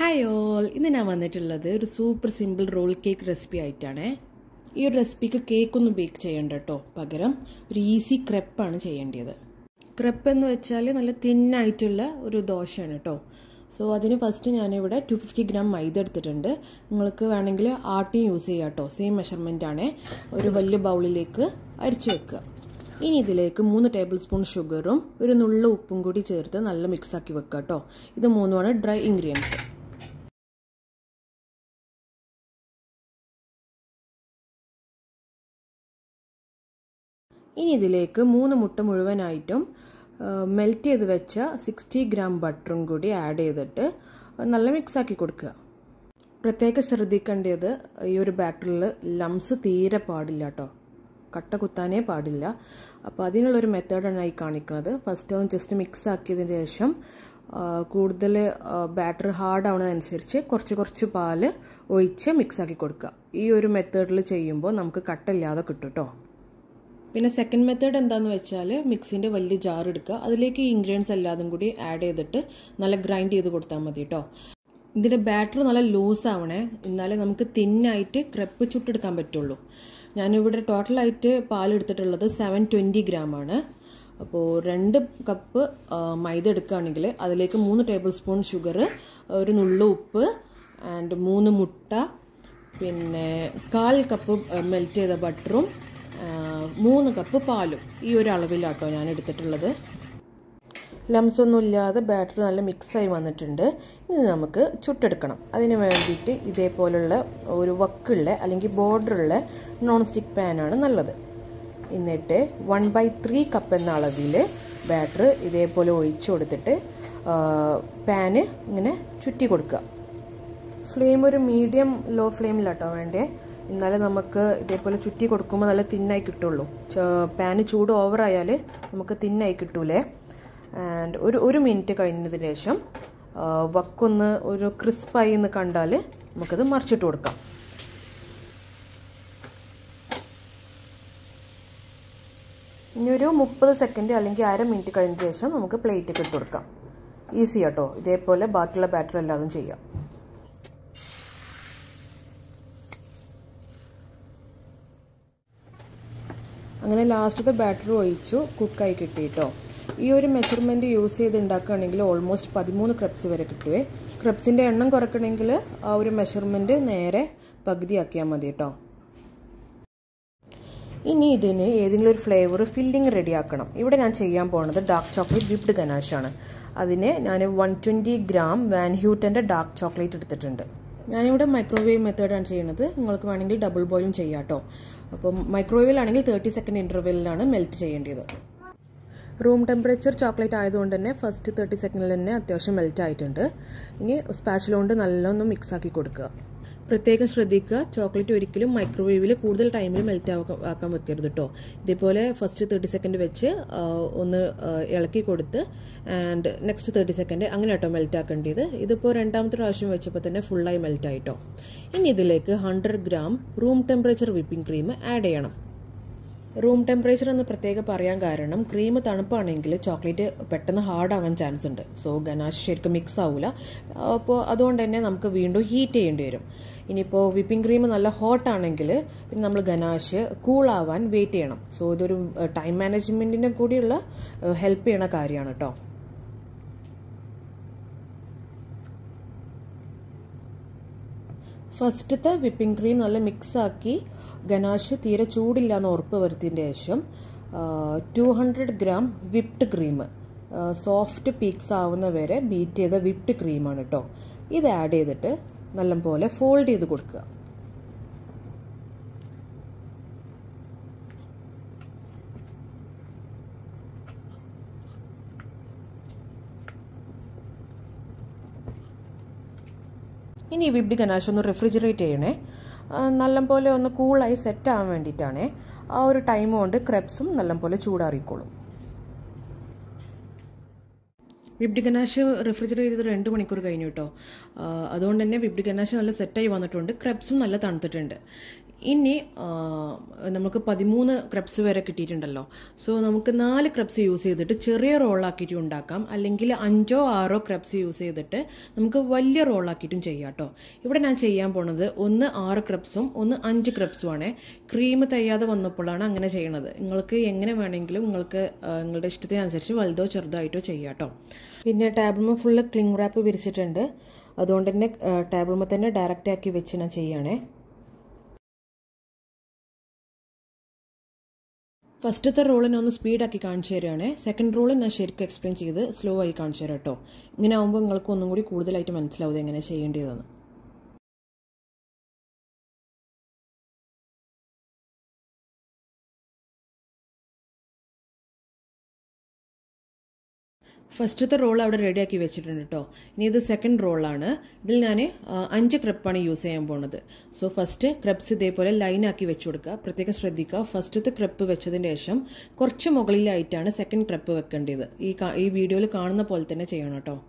hi all ഇന്ന് ഞാൻ വന്നിട്ടുള്ളത് ഒരു super simple roll cake recipe ആയിട്ടാണ് ഈ ഒരു റെസിപ്പിക്ക് കേക്കൊന്നും ബേക്ക് ചെയ്യണ്ട കേട്ടോ പകരം ഒരു ഈസി ക്രെപ്പാണ് ചെയ്യേണ്ടത് ക്രെപ്പ് എന്ന് വെച്ചാൽ നല്ല തിന്നായിട്ടുള്ള ഒരു ദോശയാണ് കേട്ടോ സോ അതിന് ഫസ്റ്റ് ഞാനിവിടെ ടു ഫിഫ്റ്റി ഗ്രാം മൈദ എടുത്തിട്ടുണ്ട് നിങ്ങൾക്ക് വേണമെങ്കിൽ ആട്ടിയും യൂസ് ചെയ്യാം കേട്ടോ സെയിം മെഷർമെൻ്റ് ആണ് ഒരു വലിയ ബൗളിലേക്ക് അരിച്ചു വെക്കുക ഇനി ഇതിലേക്ക് മൂന്ന് ടേബിൾ സ്പൂൺ ഷുഗറും ഒരു നുള്ള ഉപ്പും കൂടി ചേർത്ത് നല്ല മിക്സ് ആക്കി വെക്കുക കേട്ടോ ഇത് മൂന്നുമാണ് ഡ്രൈ ഇൻഗ്രീഡിയൻസ് ഇനി ഇതിലേക്ക് മൂന്ന് മുട്ട മുഴുവനായിട്ടും മെൽറ്റ് ചെയ്ത് വെച്ച സിക്സ്റ്റി ഗ്രാം ബട്ടറും കൂടി ആഡ് ചെയ്തിട്ട് നല്ല മിക്സ് ആക്കി കൊടുക്കുക പ്രത്യേകം ശ്രദ്ധിക്കേണ്ടത് ഈ ഒരു ബാറ്ററിൽ ലംസ് തീരെ പാടില്ല കേട്ടോ കട്ട കുത്താനേ പാടില്ല അപ്പോൾ അതിനുള്ളൊരു മെത്തേഡാണ് ഈ കാണിക്കുന്നത് ഫസ്റ്റ് ഒന്ന് ജസ്റ്റ് മിക്സ് ആക്കിയതിന് ശേഷം കൂടുതൽ ബാറ്റർ ഹാർഡ് ആവുന്നതനുസരിച്ച് കുറച്ച് കുറച്ച് പാല് ഒഴിച്ച് മിക്സ് ആക്കി കൊടുക്കുക ഈ ഒരു മെത്തേഡിൽ ചെയ്യുമ്പോൾ നമുക്ക് കട്ടില്ലാതെ കിട്ടും കേട്ടോ പിന്നെ സെക്കൻഡ് മെത്തേഡ് എന്താണെന്ന് വെച്ചാൽ മിക്സിൻ്റെ വലിയ ജാർ എടുക്കുക അതിലേക്ക് ഈ ഇൻഗ്രീഡിയൻസ് എല്ലാതും കൂടി ആഡ് ചെയ്തിട്ട് നല്ല ഗ്രൈൻഡ് ചെയ്ത് കൊടുത്താൽ മതി കേട്ടോ ഇതിൻ്റെ ബാറ്റർ നല്ല ലൂസ് ആവണേ എന്നാലേ നമുക്ക് തിന്നായിട്ട് ക്രെപ്പ് ചുട്ടെടുക്കാൻ പറ്റുള്ളൂ ഞാനിവിടെ ടോട്ടലായിട്ട് പാലെടുത്തിട്ടുള്ളത് സെവൻ ട്വൻറ്റി ഗ്രാമാണ് അപ്പോൾ രണ്ട് കപ്പ് മൈദ എടുക്കുകയാണെങ്കിൽ അതിലേക്ക് മൂന്ന് ടേബിൾ സ്പൂൺ ഷുഗർ ഒരു നുള്ള ഉപ്പ് ആൻഡ് മൂന്ന് മുട്ട പിന്നെ കാൽ കപ്പ് മെൽറ്റ് ചെയ്ത ബട്ടറും മൂന്ന് കപ്പ് പാലും ഈ ഒരു അളവിലാട്ടോ ഞാൻ എടുത്തിട്ടുള്ളത് ലംസ് ഒന്നും ഇല്ലാതെ ബാറ്റർ നല്ല മിക്സായി വന്നിട്ടുണ്ട് ഇനി നമുക്ക് ചുട്ടെടുക്കണം അതിന് വേണ്ടിയിട്ട് ഇതേപോലുള്ള ഒരു വക്കുള്ള അല്ലെങ്കിൽ ബോർഡറുള്ള നോൺ സ്റ്റിക്ക് പാനാണ് നല്ലത് എന്നിട്ട് വൺ ബൈ ത്രീ കപ്പ് എന്ന അളവിൽ ബാറ്റർ ഇതേപോലെ ഒഴിച്ചു കൊടുത്തിട്ട് പാന് ഇങ്ങനെ ചുറ്റി കൊടുക്കുക ഫ്ലെയിം ഒരു മീഡിയം ലോ ഫ്ലെയിമിലാട്ടോ വേണ്ടേ എന്നാലേ നമുക്ക് ഇതേപോലെ ചുറ്റി കൊടുക്കുമ്പോൾ നല്ല തിന്നായി കിട്ടുള്ളൂ പാന് ചൂട് ഓവറായാൽ നമുക്ക് തിന്നായി കിട്ടൂലേ ആൻഡ് ഒരു ഒരു മിനിറ്റ് കഴിഞ്ഞതിന് ശേഷം വക്കൊന്ന് ഒരു ക്രിസ്പായി എന്ന് കണ്ടാൽ നമുക്കത് മറിച്ചിട്ട് കൊടുക്കാം ഇനി ഒരു മുപ്പത് സെക്കൻഡ് അല്ലെങ്കിൽ അര മിനിറ്റ് കഴിഞ്ഞ ശേഷം നമുക്ക് പ്ലേറ്റ് ഇട്ട് കൊടുക്കാം ഈസി ആട്ടോ ഇതേപോലെ ബാക്കിയുള്ള ബാറ്റർ എല്ലാതും ചെയ്യാം അങ്ങനെ ലാസ്റ്റത്തെ ബാറ്റർ ഒഴിച്ചു കുക്കായി കിട്ടിയിട്ടോ ഈ ഒരു മെഷർമെൻറ്റ് യൂസ് ചെയ്ത് ഉണ്ടാക്കുകയാണെങ്കിൽ ഓൾമോസ്റ്റ് പതിമൂന്ന് ക്രബ്സ് വരെ കിട്ടുവേ ക്രബ്സിൻ്റെ എണ്ണം കുറയ്ക്കണമെങ്കിൽ ആ ഒരു മെഷർമെൻറ്റ് നേരെ പകുതിയാക്കിയാൽ മതി കേട്ടോ ഇനി ഇതിന് ഏതെങ്കിലും ഒരു ഫ്ലേവർ ഫില്ലിംഗ് റെഡിയാക്കണം ഇവിടെ ഞാൻ ചെയ്യാൻ പോകുന്നത് ഡാർക്ക് ചോക്ലേറ്റ് വിപ്ഡ് ഗനാഷാണ് അതിന് ഞാൻ വൺ ട്വൻറ്റി ഗ്രാം വാൻ ഹ്യൂട്ടൻ്റെ ഡാർക്ക് ചോക്ലേറ്റ് എടുത്തിട്ടുണ്ട് ഞാനിവിടെ മൈക്രോവേവ് മെത്തേഡാണ് ചെയ്യുന്നത് നിങ്ങൾക്ക് വേണമെങ്കിൽ ഡബിൾ ബോയിലും ചെയ്യാം കേട്ടോ അപ്പം മൈക്രോവേവിലാണെങ്കിൽ തേർട്ടി സെക്കൻഡ് ഇൻ്റർവെല്ലിലാണ് മെൽറ്റ് ചെയ്യേണ്ടത് റൂം ടെമ്പറേച്ചർ ചോക്ലേറ്റ് ആയതുകൊണ്ട് തന്നെ ഫസ്റ്റ് തേർട്ടി സെക്കൻഡിൽ തന്നെ അത്യാവശ്യം മെൽറ്റ് ആയിട്ടുണ്ട് ഇനി സ്പാച്ചിലുകൊണ്ട് നല്ലോണം മിക്സ് ആക്കി കൊടുക്കുക പ്രത്യേകം ശ്രദ്ധിക്കുക ചോക്ലേറ്റ് ഒരിക്കലും മൈക്രോവേവിൽ കൂടുതൽ ടൈമിൽ മെൽറ്റ് ആക്കാൻ വെക്കരുത് കേട്ടോ ഇതേപോലെ ഫസ്റ്റ് തേർട്ടി സെക്കൻഡ് വെച്ച് ഒന്ന് ഇളക്കി കൊടുത്ത് ആൻഡ് നെക്സ്റ്റ് തേർട്ടി സെക്കൻഡ് അങ്ങനെ കേട്ടോ മെൽറ്റ് ആക്കേണ്ടത് ഇതിപ്പോൾ രണ്ടാമത്തെ പ്രാവശ്യം വെച്ചപ്പോൾ തന്നെ ഫുള്ളായി മെൽറ്റ് ആയിട്ടോ ഇനി ഇതിലേക്ക് hundred gram room temperature whipping cream add ചെയ്യണം റൂം ടെമ്പറേച്ചർ എന്ന് പ്രത്യേകം പറയാൻ കാരണം ക്രീം തണുപ്പാണെങ്കിൽ ചോക്ലേറ്റ് പെട്ടെന്ന് ഹാർഡ് ആവാൻ ചാൻസ് ഉണ്ട് സോ ഗനാഷ് ശരിക്കും മിക്സ് ആവില്ല അപ്പോൾ അതുകൊണ്ട് തന്നെ നമുക്ക് വീണ്ടും ഹീറ്റ് ചെയ്യേണ്ടി വരും ഇനിയിപ്പോൾ വിപ്പിംഗ് ക്രീം നല്ല ഹോട്ട് ആണെങ്കിൽ പിന്നെ നമ്മൾ ഗനാഷ് കൂളാവാൻ വെയിറ്റ് ചെയ്യണം സോ ഇതൊരു ടൈം മാനേജ്മെൻറ്റിൻ്റെ കൂടിയുള്ള ഹെൽപ്പ് ചെയ്യണ കാര്യമാണ് കേട്ടോ ഫസ്റ്റത്തെ വിപ്പിംഗ് ക്രീം നല്ല മിക്സാക്കി ഗനാഷ് തീരെ ചൂടില്ല എന്ന് ഉറപ്പ് വരുത്തിയതിന് ശേഷം two hundred gram whipped cream soft peaks ആവുന്ന വരെ ബീറ്റ് ചെയ്ത വിപ്ഡ് ക്രീമാണ് കേട്ടോ ഇത് ആഡ് ചെയ്തിട്ട് നല്ലപോലെ ഫോൾഡ് ചെയ്ത് കൊടുക്കുക ഇനി ഈ വിബ്ഡ് ഗനാഷ് ഒന്ന് റെഫ്രിജറേറ്റ് ചെയ്യണേ നല്ലപോലെ ഒന്ന് കൂളായി സെറ്റ് ആവാൻ വേണ്ടിയിട്ടാണ് ആ ഒരു ടൈം കൊണ്ട് ക്രെപ്സും നല്ലപോലെ ചൂടാറിക്കോളും വിബ്ഡ് ഗനാഷ് റെഫ്രിജറേറ്റ് ചെയ്ത് രണ്ട് മണിക്കൂർ കഴിഞ്ഞു കേട്ടോ അതുകൊണ്ട് തന്നെ വിബ്ഡ് ഗനാഷ് നല്ല സെറ്റായി വന്നിട്ടുണ്ട് ക്രെപ്സും നല്ല തണുത്തിട്ടുണ്ട് ഇനി നമുക്ക് പതിമൂന്ന് ക്രബ്സ് വരെ കിട്ടിയിട്ടുണ്ടല്ലോ സോ നമുക്ക് നാല് ക്രബ്സ് യൂസ് ചെയ്തിട്ട് ചെറിയ റോളാക്കിയിട്ട് ഉണ്ടാക്കാം അല്ലെങ്കിൽ അഞ്ചോ ആറോ ക്രബ്സ് യൂസ് ചെയ്തിട്ട് നമുക്ക് വലിയ റോളാക്കിയിട്ടും ചെയ്യാം കേട്ടോ ഇവിടെ ഞാൻ ചെയ്യാൻ പോണത് ഒന്ന് ആറ് ക്രബ്സും ഒന്ന് അഞ്ച് ക്രബ്സും ആണ് ക്രീം തയ്യാതെ വന്നപ്പോഴാണ് അങ്ങനെ ചെയ്യണത് നിങ്ങൾക്ക് എങ്ങനെ വേണമെങ്കിലും നിങ്ങൾക്ക് നിങ്ങളുടെ ഇഷ്ടത്തിനനുസരിച്ച് വലുതോ ചെറുതായിട്ടോ ചെയ്യാം കേട്ടോ പിന്നെ ടേബിൾമ ഫുള്ള് ക്ലിങ് റാപ്പ് വിരിച്ചിട്ടുണ്ട് അതുകൊണ്ട് തന്നെ ടേബിൾമ തന്നെ ഡയറക്റ്റ് ആക്കി വെച്ച് ഞാൻ ചെയ്യണേ ഫസ്റ്റത്തെ റോള് ഞാൻ ഒന്ന് സ്പീഡാക്കി കാണിച്ചു തരികയാണ് സെക്കൻഡ് റോള് ഞാൻ ശരിക്കും എക്സ്പ്ലെയിൻ ചെയ്ത് സ്ലോ ആയി കാണിച്ചു തരാം കേട്ടോ ഇങ്ങനെ ആകുമ്പോൾ നിങ്ങൾക്ക് ഒന്നും കൂടി കൂടുതലായിട്ട് മനസ്സിലാവും എങ്ങനെ ചെയ്യേണ്ടതെന്ന് ഫസ്റ്റത്തെ റോൾ അവിടെ റെഡിയാക്കി വെച്ചിട്ടുണ്ട് കേട്ടോ ഇനി ഇത് സെക്കൻഡ് റോളാണ് ഇതിൽ ഞാൻ അഞ്ച് ക്രപ്പാണ് യൂസ് ചെയ്യാൻ പോണത് സോ ഫസ്റ്റ് ക്രബ്സ് ഇതേപോലെ ലൈനാക്കി വെച്ച് കൊടുക്കുക പ്രത്യേകം ശ്രദ്ധിക്കുക ഫസ്റ്റത്തെ ക്രപ്പ് വെച്ചതിന് ശേഷം കുറച്ച് മുകളിലായിട്ടാണ് സെക്കൻഡ് ക്രപ്പ് വെക്കേണ്ടത് ഈ ഈ വീഡിയോയിൽ കാണുന്ന പോലെ തന്നെ ചെയ്യണം കേട്ടോ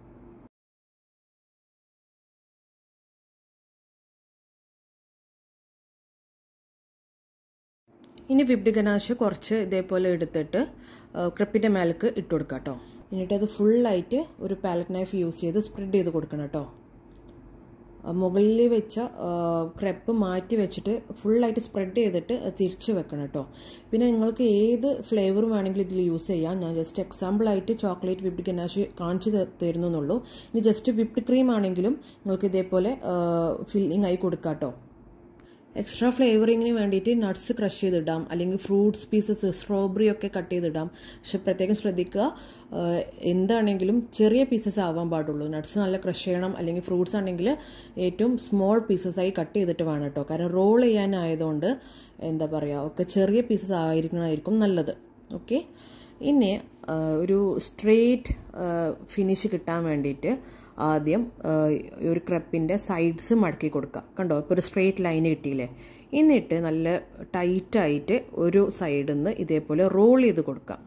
ഇനി വിബ്ഡ് ഗനാഷ് കുറച്ച് ഇതേപോലെ എടുത്തിട്ട് ക്രപ്പിൻ്റെ മേലേക്ക് ഇട്ട് കൊടുക്കാം കേട്ടോ എന്നിട്ട് അത് ഫുള്ളായിട്ട് ഒരു പാലറ്റ് നൈഫ് യൂസ് ചെയ്ത് സ്പ്രെഡ് ചെയ്ത് കൊടുക്കണം കേട്ടോ മുകളിൽ വെച്ച ക്രെപ്പ് മാറ്റി വെച്ചിട്ട് ഫുള്ളായിട്ട് സ്പ്രെഡ് ചെയ്തിട്ട് തിരിച്ച് വെക്കണം കേട്ടോ പിന്നെ നിങ്ങൾക്ക് ഏത് ഫ്ലേവർ വേണമെങ്കിലും ഇതിൽ യൂസ് ചെയ്യാം ഞാൻ ജസ്റ്റ് എക്സാമ്പിളായിട്ട് ചോക്ലേറ്റ് വിപ്ഡ് ഗനാഷ് കാണിച്ചു തരുന്നുള്ളൂ ഇനി ജസ്റ്റ് വിപ്ഡ് ക്രീം ആണെങ്കിലും നിങ്ങൾക്ക് ഇതേപോലെ ഫില്ലിംഗ് ആയി കൊടുക്കാം കേട്ടോ എക്സ്ട്രാ ഫ്ലേവറിങ്ങിന് വേണ്ടിയിട്ട് നട്ട്സ് ക്രഷ് ചെയ്തിടാം അല്ലെങ്കിൽ ഫ്രൂട്ട്സ് പീസസ് സ്ട്രോബെറി ഒക്കെ കട്ട് ചെയ്തിടാം പക്ഷെ പ്രത്യേകം ശ്രദ്ധിക്കുക എന്താണെങ്കിലും ചെറിയ പീസസ് ആവാൻ പാടുള്ളൂ നട്ട്സ് നല്ല ക്രഷ് ചെയ്യണം അല്ലെങ്കിൽ ഫ്രൂട്ട്സ് ആണെങ്കിൽ ഏറ്റവും സ്മോൾ പീസസ് ആയി കട്ട് ചെയ്തിട്ട് വേണം കേട്ടോ കാരണം റോൾ ചെയ്യാനായതുകൊണ്ട് എന്താ പറയുക ഒക്കെ ചെറിയ പീസസ് ആയിരിക്കണമായിരിക്കും നല്ലത് ഓക്കെ ഇനി ഒരു സ്ട്രെയിറ്റ് ഫിനിഷ് കിട്ടാൻ വേണ്ടിയിട്ട് ആദ്യം ഒരു ക്രപ്പിൻ്റെ സൈഡ്സ് മടക്കി കൊടുക്കുക കണ്ടോ ഇപ്പോൾ ഒരു സ്ട്രെയിറ്റ് ലൈൻ കിട്ടിയില്ലേ എന്നിട്ട് നല്ല ടൈറ്റായിട്ട് ഒരു സൈഡിൽ നിന്ന് ഇതേപോലെ റോൾ ചെയ്ത് കൊടുക്കാം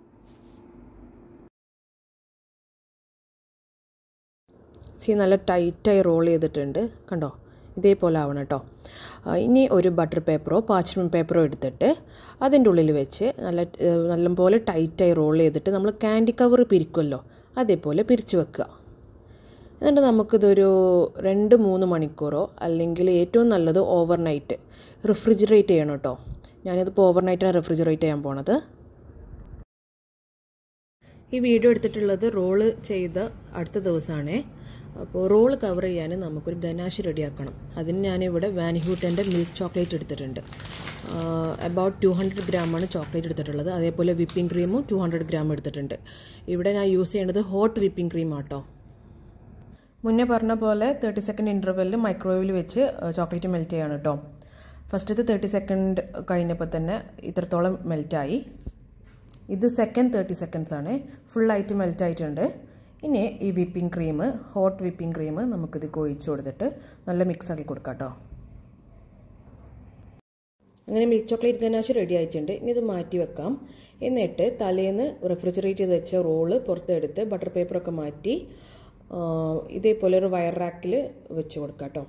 സി നല്ല ടൈറ്റായി റോൾ ചെയ്തിട്ടുണ്ട് കണ്ടോ ഇതേപോലെ ആവണം കേട്ടോ ഇനി ഒരു ബട്ടർ പേപ്പറോ പാച്ച്മെൻറ്റ് പേപ്പറോ എടുത്തിട്ട് അതിൻ്റെ ഉള്ളിൽ വെച്ച് നല്ല നല്ലപോലെ ടൈറ്റായി റോൾ ചെയ്തിട്ട് നമ്മൾ ക്യാൻഡി കവർ പിരിക്കുമല്ലോ അതേപോലെ പിരിച്ചു വെക്കുക എന്നിട്ട് നമുക്കിതൊരു രണ്ട് മൂന്ന് മണിക്കൂറോ അല്ലെങ്കിൽ ഏറ്റവും നല്ലത് ഓവർനൈറ്റ് റിഫ്രിജറേറ്റ് ചെയ്യണം കേട്ടോ ഞാനിതിപ്പോൾ ഓവർനൈറ്റാണ് റിഫ്രിജറേറ്റ് ചെയ്യാൻ പോണത് ഈ വീഡിയോ എടുത്തിട്ടുള്ളത് റോള് ചെയ്ത അടുത്ത ദിവസമാണ് അപ്പോൾ റോള് കവർ ചെയ്യാൻ നമുക്കൊരു ഗനാഷ് റെഡിയാക്കണം അതിന് ഞാനിവിടെ വാനിഹൂട്ടൻ്റെ മിൽക്ക് ചോക്ലേറ്റ് എടുത്തിട്ടുണ്ട് അബൌട്ട് ടു ഹൺഡ്രഡ് ഗ്രാമാണ് ചോക്ലേറ്റ് എടുത്തിട്ടുള്ളത് അതേപോലെ വിപ്പിംഗ് ക്രീമും ടു ഹൺഡ്രഡ് ഗ്രാം എടുത്തിട്ടുണ്ട് ഇവിടെ ഞാൻ യൂസ് ചെയ്യുന്നത് ഹോട്ട് വിപ്പിംഗ് ക്രീം ആട്ടോ മുന്നേ പറഞ്ഞ പോലെ തേർട്ടി സെക്കൻഡ് ഇൻ്റർവെല്ലിൽ മൈക്രോവേവിൽ വെച്ച് ചോക്ലേറ്റ് മെൽറ്റ് ചെയ്യണം കേട്ടോ ഫസ്റ്റത്തെ തേർട്ടി സെക്കൻഡ് കഴിഞ്ഞപ്പോൾ തന്നെ ഇത്രത്തോളം മെൽറ്റായി ഇത് സെക്കൻഡ് തേർട്ടി സെക്കൻഡ്സ് ആണ് ഫുള്ളായിട്ട് മെൽറ്റ് ആയിട്ടുണ്ട് ഇനി ഈ whipping cream hot whipping cream നമുക്കിത് ഒഴിച്ചു കൊടുത്തിട്ട് നല്ല മിക്സ് ആക്കി കൊടുക്കാം കേട്ടോ അങ്ങനെ മിൽക്ക് ചോക്ലേറ്റ് ഗനാശ് റെഡി ആയിട്ടുണ്ട് ഇനി ഇത് മാറ്റി വെക്കാം എന്നിട്ട് തലേന്ന് റെഫ്രിജറേറ്റ് ചെയ്ത് വെച്ച റോള് പുറത്തെടുത്ത് ബട്ടർ പേപ്പറൊക്കെ മാറ്റി ഇതേപോലെ ഒരു വയർ റാക്കിൽ വെച്ച് കൊടുക്കാം കേട്ടോ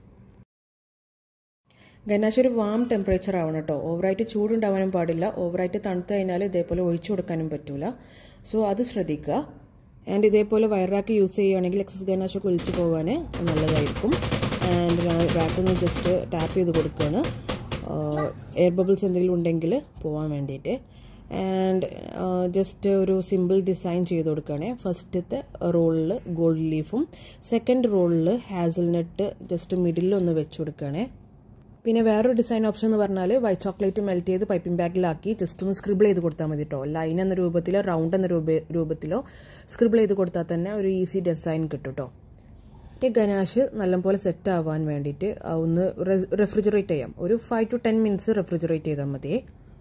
ഗനാശ് ഒരു വാം ടെമ്പറേച്ചർ ആവണം കേട്ടോ ഓവറായിട്ട് ചൂടുണ്ടാവാനും പാടില്ല ഓവറായിട്ട് തണുത്ത് കഴിഞ്ഞാൽ ഇതേപോലെ ഒഴിച്ചു കൊടുക്കാനും പറ്റൂല സോ അത് ശ്രദ്ധിക്കുക ആൻഡ് ഇതേപോലെ വയർ റാക്ക് യൂസ് ചെയ്യുകയാണെങ്കിൽ എക്സസ് ഗനാശൊക്കെ ഒഴിച്ചു പോകാൻ നല്ലതായിരിക്കും ആൻഡ് റാക്കൊന്ന് ജസ്റ്റ് ടാപ്പ് ചെയ്ത് കൊടുക്കുകയാണ് എയർ ബബിൾസ് എന്തെങ്കിലും ഉണ്ടെങ്കിൽ പോകാൻ വേണ്ടിയിട്ട് ആൻഡ് ജസ്റ്റ് ഒരു സിമ്പിൾ ഡിസൈൻ ചെയ്ത് കൊടുക്കുകയാണെ ഫസ്റ്റത്തെ റോളിൽ ഗോൾഡ് ലീഫും സെക്കൻഡ് റോളിൽ ഹാസൽനട്ട് ജസ്റ്റ് മിഡിലിൽ ഒന്ന് വെച്ച് കൊടുക്കുകയാണെ പിന്നെ വേറൊരു ഡിസൈൻ ഓപ്ഷൻ എന്ന് പറഞ്ഞാൽ വൈറ്റ് ചോക്ലേറ്റ് മെൽറ്റ് ചെയ്ത് പൈപ്പിംഗ് ബാഗിലാക്കി ജസ്റ്റ് ഒന്ന് സ്ക്രിബിൾ ചെയ്ത് കൊടുത്താൽ മതി കേട്ടോ ലൈൻ എന്ന രൂപത്തിലോ റൗണ്ട് എന്ന രൂപത്തിലോ സ്ക്രിബിൾ ചെയ്ത് കൊടുത്താൽ തന്നെ ഒരു ഈസി ഡിസൈൻ കിട്ടും കേട്ടോ ഈ ഗനാഷ് നല്ലപോലെ സെറ്റ് ആവാൻ വേണ്ടിയിട്ട് ഒന്ന് റെഫ്രിജറേറ്റ് ചെയ്യാം ഒരു five to ten minutes refrigerate ചെയ്താൽ മതിയേ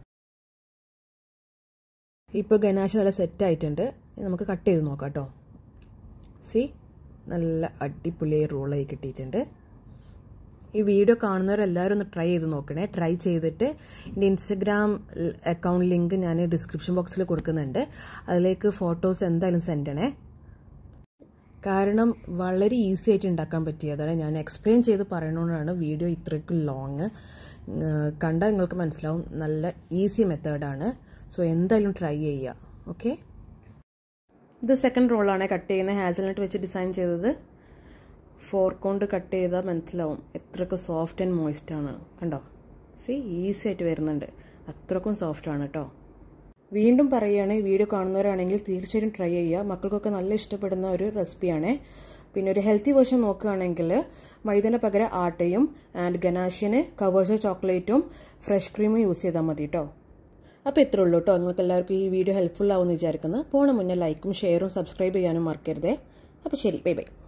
ഇപ്പോൾ ഗനാഷ് നല്ല സെറ്റ് ആയിട്ടുണ്ട് നമുക്ക് കട്ട് ചെയ്ത് നോക്കാം കേട്ടോ സി നല്ല അടിപൊളി റോളായി കിട്ടിയിട്ടുണ്ട് ഈ വീഡിയോ കാണുന്നവരെല്ലാവരും ഒന്ന് ട്രൈ ചെയ്ത് നോക്കണേ ട്രൈ ചെയ്തിട്ട് എൻ്റെ ഇൻസ്റ്റഗ്രാം അക്കൗണ്ട് ലിങ്ക് ഞാൻ ഡിസ്ക്രിപ്ഷൻ ബോക്സിൽ കൊടുക്കുന്നുണ്ട് അതിലേക്ക് ഫോട്ടോസ് എന്തായാലും സെൻഡ് ചെയ്യണേ കാരണം വളരെ ഈസി ആയിട്ട് ഉണ്ടാക്കാൻ പറ്റിയതാണ് ഞാൻ എക്സ്പ്ലെയിൻ ചെയ്ത് പറയണോണ്ടാണ് വീഡിയോ ഇത്രയ്ക്കും ലോങ് കണ്ടാൽ നിങ്ങൾക്ക് മനസ്സിലാവും നല്ല ഈസി മെത്തേഡാണ് സോ എന്തായാലും ട്രൈ ചെയ്യുക ഓക്കെ ഇത് സെക്കൻഡ് റോളാണ് കട്ട് ചെയ്യുന്ന ഹാസൽനട്ട് വെച്ച് ഡിസൈൻ ചെയ്തത് ഫോർക്ക് കൊണ്ട് കട്ട് ചെയ്താൽ മനസ്സിലാവും എത്രയ്ക്ക് സോഫ്റ്റ് ആൻഡ് മോയിസ്റ്റ് ആണ് കണ്ടോ സി ഈസി ആയിട്ട് വരുന്നുണ്ട് അത്രക്കും സോഫ്റ്റ് ആണ് കേട്ടോ വീണ്ടും പറയുകയാണെങ്കിൽ വീഡിയോ കാണുന്നവരാണെങ്കിൽ തീർച്ചയായും ട്രൈ ചെയ്യുക മക്കൾക്കൊക്കെ നല്ല ഇഷ്ടപ്പെടുന്ന ഒരു റെസിപ്പിയാണ് പിന്നെ ഒരു ഹെൽത്തി വേർഷൻ നോക്കുകയാണെങ്കിൽ മൈദന് പകരം ആട്ടയും ആൻഡ് ഗനാഷിന് കവേഴ്സ ചോക്ലേറ്റും ഫ്രഷ് ക്രീമും യൂസ് ചെയ്താൽ മതി കേട്ടോ അപ്പോൾ ഇത്രേ ഉള്ളൂ കേട്ടോ നിങ്ങൾക്ക് എല്ലാവർക്കും ഈ വീഡിയോ ഹെൽപ്ഫുൾ ആവുമെന്ന് വിചാരിക്കുന്നു പോണ മുന്നേ ലൈക്കും ഷെയറും സബ്സ്ക്രൈബ് ചെയ്യാനും മറക്കരുതേ അപ്പോൾ ശരി ബൈ ബൈ